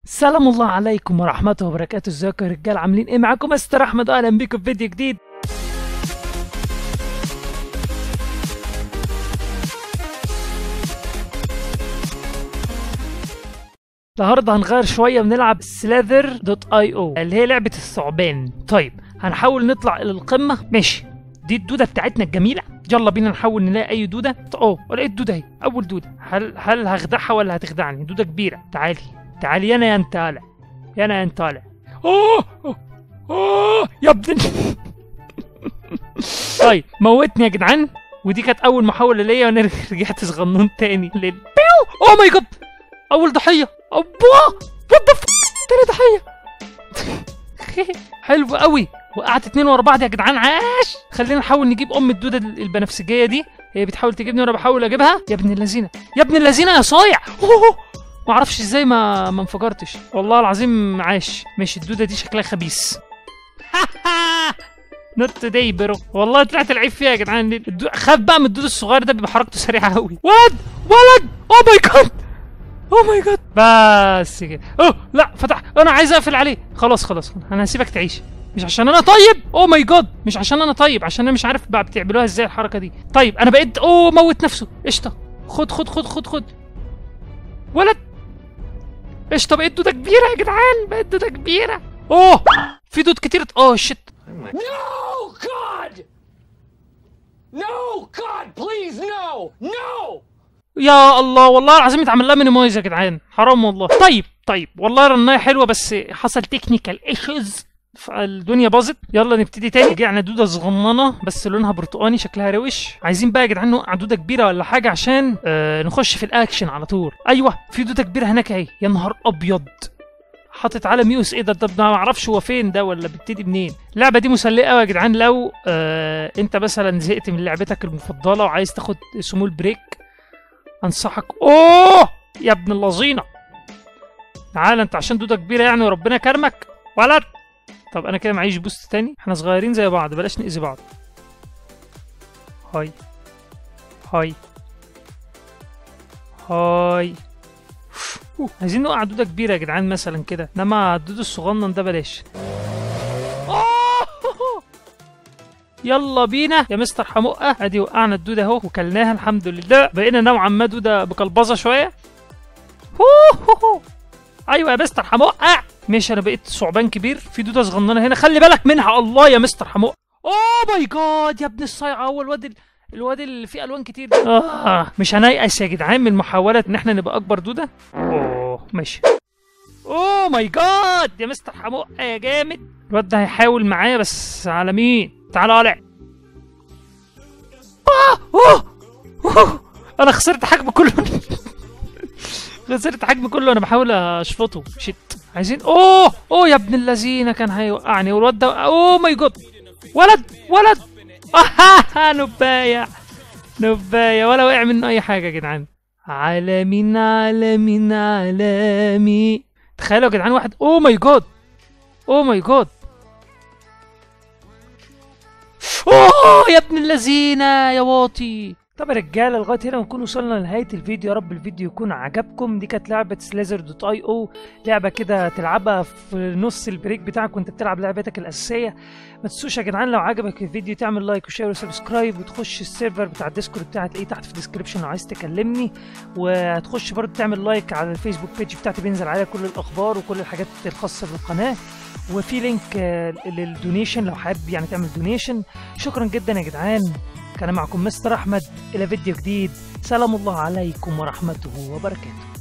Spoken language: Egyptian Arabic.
سلام الله عليكم ورحمته وبركاته ازيكم يا رجال عاملين ايه معاكم مستر احمد اهلا بيكم في فيديو جديد النهارده هنغير شويه ونلعب سلاذر دوت اي او اللي هي لعبه الثعبان طيب هنحاول نطلع الى القمه ماشي دي الدوده بتاعتنا الجميله يلا بينا نحاول نلاقي اي دوده اوه لقيت دوده اهي اول دوده هل هل هخدعها ولا هتخدعني دوده كبيره تعالي تعالي يا انا يا انت طالع يا انا يا انت طالع اوه اوه اوه يا ابن طيب موتني يا جدعان ودي كانت اول محاوله ليا وانا رجعت صغنون تاني لل بيو اوه ماي جاد اول ضحيه اوبا وات ذا تاني ضحيه حلو قوي وقعت اتنين ورا بعض يا جدعان عاش خلينا نحاول نجيب ام الدوده البنفسجيه دي هي بتحاول تجيبني وانا بحاول اجيبها يا ابن اللذينه يا ابن اللذينه يا صايع أوه. ما اعرفش ازاي ما ما انفجرتش والله العظيم عاش ماشي الدوده دي شكلها خبيث نوت توداي برو والله طلعت العيب فيها يا جدعان الدو... خاف بقى من الدود الصغير ده بيبقى حركته سريعه قوي ولد ولد اوه ماي جاد اوه ماي جاد بس كده اوه لا فتح انا عايز اقفل عليه خلاص خلاص انا هسيبك تعيش مش عشان انا طيب اوه ماي جاد مش عشان انا طيب عشان انا مش عارف بقى بتعملوها ازاي الحركه دي طيب انا بقيت اوه موت نفسه قشطه خد خد خد خد خد ولد قشطه بقيت دوده كبيره يا جدعان بقيت دوده كبيره اوه في دود كتير اوه شيت No, God! No, God, please, no! No! يا الله والله العظيم اتعمل لها مينيمايز يا جدعان حرام والله طيب طيب والله رنايه حلوه بس حصل تكنيكال ايشوز فالدنيا باظت يلا نبتدي تاني رجعنا دوده صغننه بس لونها برتقاني شكلها روش عايزين بقى يا جدعان نوقع دوده كبيره ولا حاجه عشان آه نخش في الاكشن على طول ايوه في دوده كبيره هناك اهي يا نهار ابيض حاطط علم يو اس ايه ده ده ما اعرفش هو فين ده ولا بيبتدي منين اللعبه دي مسليه قوي يا جدعان لو آه انت مثلا زهقت من لعبتك المفضله وعايز تاخد سمول بريك انصحك اوه يا ابن اللذينه تعال انت عشان دوده كبيره يعني وربنا كرمك ولد طب انا كده معيش بوست تاني احنا صغيرين زي بعض بلاش نأذي بعض هاي هاي هاي أوه، عايزين نوقع دوده كبيره يا جدعان مثلا كده انما الدود الصغنن ده بلاش أوه! يلا بينا يا مستر حمقه ادي وقعنا الدوده اهو وكلناها الحمد لله بقينا نوعا ما دوده بقلبظه شويه هو هو هو. ايوه يا مستر حمقه ماشي انا بقيت ثعبان كبير في دوده صغننه هنا خلي بالك منها الله يا مستر حمقه اوه ماي جاد يا ابن الصايعه هو الواد ال- الواد اللي فيه الوان كتير ده آه مش هنيأس يا جدعان من محاوله ان احنا نبقى اكبر دوده اوه ماشي اوه ماي جاد يا مستر حمقه يا جامد الواد ده هيحاول معايا بس على مين تعالى طالع آه أوه أوه انا خسرت حجم كله خسرت حجم كله انا بحاول اشفطه شت عايزين اوه اوه يا ابن اللذينه كان هيوقعني والواد ده اوه ماي جاد ولد ولد آه نبايع نبايع ولا وقع منه اي حاجه يا جدعان عالمين عالمين عالمي تخيلوا يا جدعان واحد اوه ماي جاد اوه ماي جاد اوه يا ابن اللذينه يا واطي طب يا رجاله لغايه هنا نكون وصلنا لنهايه الفيديو يا رب الفيديو يكون عجبكم دي كانت لعبه سلازر دوت اي او لعبه كده تلعبها في نص البريك بتاعك وانت بتلعب لعبتك الاساسيه ما تنسوش يا جدعان لو عجبك الفيديو تعمل لايك وشير وسبسكرايب وتخش السيرفر بتاع الديسكورد بتاعي هتلاقيه تحت في الديسكربشن لو عايز تكلمني وهتخش برضه تعمل لايك على الفيسبوك بيج بتاعتي بينزل عليها كل الاخبار وكل الحاجات الخاصه بالقناه وفي لينك آه، للدونيشن لو حابب يعني تعمل دونيشن شكرا جدا يا جدعان كان معكم مستر احمد الى فيديو جديد سلام الله عليكم ورحمته وبركاته